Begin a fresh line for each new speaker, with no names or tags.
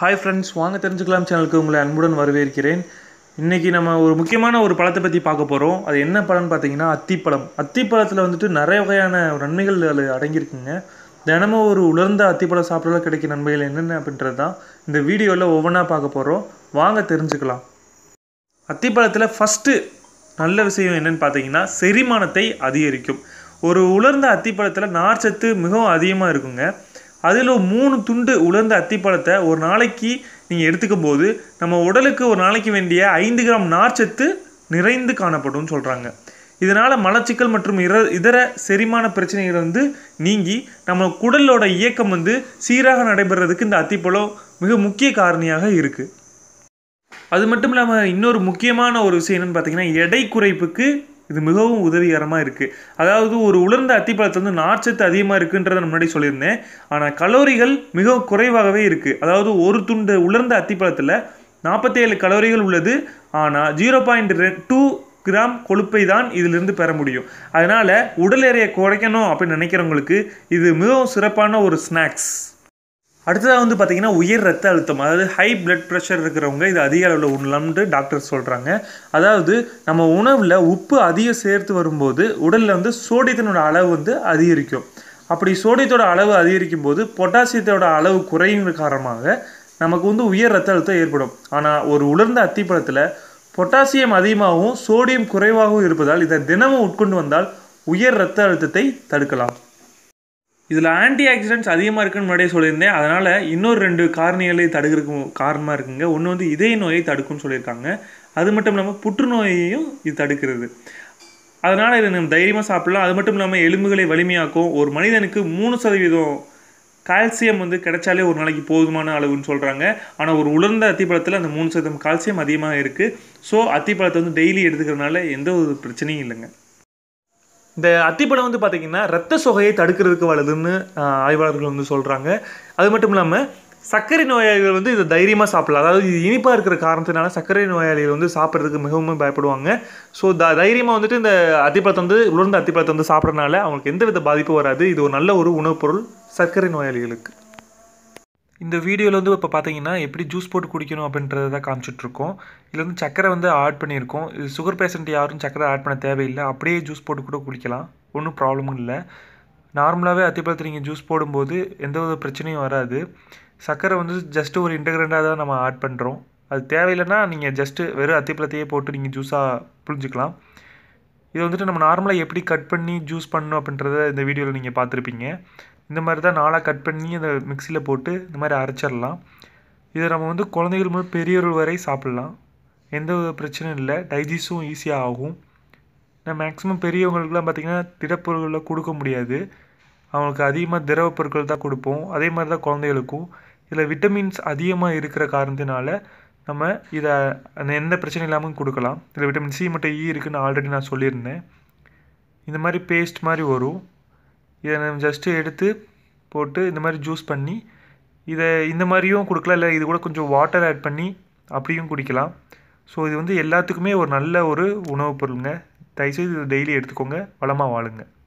hi friends வாங்க தெரிஞ்சுக்கலாம் சேனலுக்கு உங்களை அன்புடன் வரவேற்கிறேன் இன்றைக்கி நம்ம ஒரு முக்கியமான ஒரு பழத்தை பற்றி பார்க்க போகிறோம் அது என்ன பழம்னு பார்த்தீங்கன்னா அத்திப்பழம் அத்திப்பழத்தில் வந்துட்டு நிறைய வகையான நன்மைகள் அதில் அடங்கியிருக்குங்க தினமும் ஒரு உலர்ந்த அத்திப்பழம் சாப்பிட்றதுல கிடைக்கிற நன்மைகள் என்னென்ன அப்படின்றது தான் இந்த வீடியோவில் ஒவ்வொன்றா பார்க்க போகிறோம் வாங்க தெரிஞ்சுக்கலாம் அத்திப்பழத்தில் ஃபஸ்ட்டு நல்ல விஷயம் என்னன்னு பார்த்தீங்கன்னா செரிமானத்தை அதிகரிக்கும் ஒரு உலர்ந்த அத்திப்பழத்தில் நார்ச்சத்து மிகவும் அதிகமாக இருக்குங்க அதில் மூணு துண்டு உலர்ந்த அத்திப்பழத்தை ஒரு நாளைக்கு நீங்கள் எடுத்துக்கும் போது நம்ம உடலுக்கு ஒரு நாளைக்கு வேண்டிய ஐந்து கிராம் நார்ச்சத்து நிறைந்து காணப்படும்னு சொல்கிறாங்க இதனால் மலச்சிக்கல் மற்றும் இர இதர செரிமான பிரச்சனைகள் வந்து நீங்கி நம்ம குடலோட இயக்கம் வந்து சீராக நடைபெறதுக்கு இந்த அத்திப்பழம் மிக முக்கிய காரணியாக இருக்குது அது மட்டும் இல்லாமல் இன்னொரு முக்கியமான ஒரு விஷயம் என்னென்னு பார்த்தீங்கன்னா எடை குறைப்புக்கு இது மிகவும் உதவிகரமாக இருக்குது அதாவது ஒரு உலர்ந்த அத்திப்பழத்தில் வந்து நார்ச்சத்து அதிகமாக இருக்குன்றதை நான் முன்னாடி சொல்லியிருந்தேன் ஆனால் கலோரிகள் மிகவும் குறைவாகவே இருக்குது அதாவது ஒரு துண்டு உலர்ந்த அத்திப்பழத்தில் நாற்பத்தேழு கலோரிகள் உள்ளது ஆனால் ஜீரோ பாயிண்ட் டூ கிராம் கொழுப்பை தான் இதிலிருந்து பெற முடியும் அதனால் உடல் எடையை குறைக்கணும் அப்படின்னு நினைக்கிறவங்களுக்கு இது மிகவும் சிறப்பான ஒரு ஸ்நாக்ஸ் அடுத்ததாக வந்து பார்த்திங்கன்னா உயர் ரத்த அழுத்தம் அதாவது ஹை பிளட் ப்ரெஷர் இருக்கிறவங்க இது அதிக அளவில் உண்ணலாம்னு டாக்டர் சொல்கிறாங்க அதாவது நம்ம உணவில் உப்பு அதிகம் சேர்த்து வரும்போது உடலில் வந்து சோடியத்தினோட அளவு வந்து அதிகரிக்கும் அப்படி சோடியத்தோட அளவு அதிகரிக்கும் போது பொட்டாசியத்தோட அளவு குறையும் காரணமாக நமக்கு வந்து உயர் ரத்த அழுத்தம் ஏற்படும் ஆனால் ஒரு உலர்ந்த அத்திப்பழத்தில் பொட்டாசியம் அதிகமாகவும் சோடியம் குறைவாகவும் இருப்பதால் இதை தினமும் உட்கொண்டு வந்தால் உயர் ரத்த அழுத்தத்தை தடுக்கலாம் இதில் ஆன்டி ஆக்சிடென்ட்ஸ் அதிகமாக இருக்குன்னு முன்னாடியே சொல்லியிருந்தேன் அதனால் இன்னொரு ரெண்டு காரணிகளை தடுக்கிறதுக்கு காரணமாக இருக்குங்க ஒன்று வந்து இதய நோயை தடுக்கும்னு சொல்லியிருக்காங்க அது மட்டும் இல்லாமல் புற்றுநோயையும் இது தடுக்கிறது அதனால் இதை நம்ம தைரியமாக சாப்பிடலாம் அது மட்டும் இல்லாமல் எலும்புகளை வலிமையாக்கும் ஒரு மனிதனுக்கு மூணு சதவீதம் கால்சியம் வந்து கிடைச்சாலே ஒரு நாளைக்கு போதுமான அளவுன்னு சொல்கிறாங்க ஆனால் ஒரு உலர்ந்த அத்திப்பழத்தில் அந்த மூணு சதவீதம் கால்சியம் அதிகமாக இருக்குது ஸோ அத்திப்பழத்தை வந்து டெய்லி எடுத்துக்கிறதுனால எந்த ஒரு பிரச்சனையும் இல்லைங்க இந்த அத்திப்பழம் வந்து பார்த்திங்கன்னா ரத்த சொகையை தடுக்கிறதுக்கு வலுதுன்னு ஆய்வாளர்கள் வந்து சொல்கிறாங்க அது மட்டும் இல்லாமல் சர்க்கரை நோயாளிகள் வந்து இதை தைரியமாக சாப்பிடலாம் அதாவது இது இனிப்பாக இருக்கிற காரணத்தினால சர்க்கரை நோயாளிகள் வந்து சாப்பிட்றதுக்கு மிகவும் பயப்படுவாங்க ஸோ த தைரியமாக வந்துட்டு இந்த அத்திப்பழத்தை வந்து உலர்ந்த அத்திப்பழத்தை வந்து சாப்பிட்றதுனால அவங்களுக்கு எந்த வித பாதிப்பும் வராது இது ஒரு நல்ல ஒரு உணவுப் பொருள் சர்க்கரை நோயாளிகளுக்கு இந்த வீடியோவில் வந்து இப்போ பார்த்தீங்கன்னா எப்படி ஜூஸ் போட்டு குடிக்கணும் அப்படின்றத தான் காமிச்சிட்ருக்கோம் இதில் வந்து சக்கரை வந்து ஆட் பண்ணியிருக்கோம் இது சுகர் பேஷண்ட் யாரும் சக்கரை ஆட் பண்ண தேவையில்லை அப்படியே ஜூஸ் போட்டு கூட குடிக்கலாம் ஒன்றும் ப்ராப்ளமும் இல்லை நார்மலாகவே அத்திப்பழத்தை நீங்கள் ஜூஸ் போடும்போது எந்த வித பிரச்சனையும் வராது சக்கரை வந்து ஜஸ்ட்டு ஒரு இன்டகிரண்டாக தான் நம்ம ஆட் பண்ணுறோம் அது தேவையில்லைன்னா நீங்கள் ஜஸ்ட்டு வெறும் அத்திப்பழத்தையே போட்டு நீங்கள் ஜூஸாக புரிஞ்சுக்கலாம் இது வந்துட்டு நம்ம நார்மலாக எப்படி கட் பண்ணி ஜூஸ் பண்ணணும் அப்படின்றத இந்த வீடியோவில் நீங்கள் பார்த்துருப்பீங்க இந்த மாதிரி தான் நாளாக கட் பண்ணி அந்த மிக்சியில் போட்டு இந்த மாதிரி அரைச்சிடலாம் இதை நம்ம வந்து குழந்தைகள் முதல் பெரியவர்கள் வரை சாப்பிட்லாம் எந்த ஒரு பிரச்சனையும் இல்லை டைஜஸ்டும் ஈஸியாக ஆகும் நான் மேக்ஸிமம் பெரியவங்களுக்குலாம் பார்த்திங்கன்னா திடப்பொருள்களில் கொடுக்க முடியாது அவங்களுக்கு அதிகமாக திரவ பொருட்கள் தான் கொடுப்போம் அதே மாதிரி தான் குழந்தைகளுக்கும் இதில் விட்டமின்ஸ் அதிகமாக இருக்கிற காரணத்தினால நம்ம இதை அந்த எந்த பிரச்சனையும் இல்லாமல் கொடுக்கலாம் இதில் விட்டமின் சி மட்டும் இ இருக்குன்னு ஆல்ரெடி நான் சொல்லியிருந்தேன் இந்த மாதிரி பேஸ்ட் மாதிரி வரும் இதை நம்ம ஜஸ்ட்டு எடுத்து போட்டு இந்த மாதிரி ஜூஸ் பண்ணி இதை இந்த மாதிரியும் கொடுக்கலாம் இல்லை இது கூட கொஞ்சம் வாட்டர் ஆட் பண்ணி அப்படியும் குடிக்கலாம் ஸோ இது வந்து எல்லாத்துக்குமே ஒரு நல்ல ஒரு உணவுப் பொருளுங்க தயவுசெய்து இது டெய்லி எடுத்துக்கோங்க வளமாக வாழுங்க